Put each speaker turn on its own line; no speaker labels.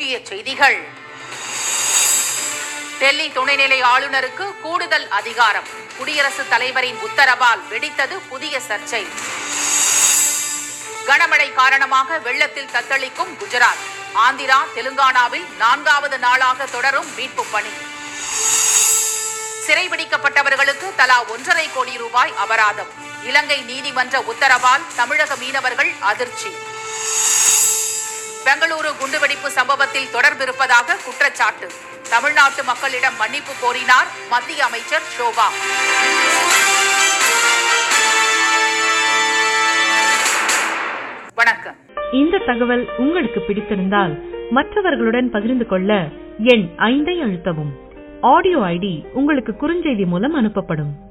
முக்கிய செய்திகள் டெல்லி துணைநிலை ஆளுநருக்கு கூடுதல் அதிகாரம் குடியரசுத் தலைவரின் உத்தரவால் வெடித்தது புதிய சர்ச்சை கனமழை காரணமாக வெள்ளத்தில் தத்தளிக்கும் குஜராத் ஆந்திரா தெலுங்கானாவில் நான்காவது நாளாக தொடரும் மீட்புப் பணி சிறைபிடிக்கப்பட்டவர்களுக்கு தலா ஒன்றரை கோடி ரூபாய் அபராதம் இலங்கை நீதிமன்ற உத்தரவால் தமிழக மீனவர்கள் அதிர்ச்சி பெங்களூரு குண்டுவெடிப்பு சம்பவத்தில் தொடர்பிருப்பதாக குற்றச்சாட்டு தமிழ்நாட்டு மக்களிடம் மன்னிப்பு கோரினார் மத்திய அமைச்சர் ஷோபா வணக்கம்
இந்த தகவல் உங்களுக்கு பிடித்திருந்தால் மற்றவர்களுடன் பகிர்ந்து கொள்ள எண் ஐந்தை அழுத்தவும் ஆடியோ ஐடி உங்களுக்கு குறுஞ்செய்தி மூலம் அனுப்பப்படும்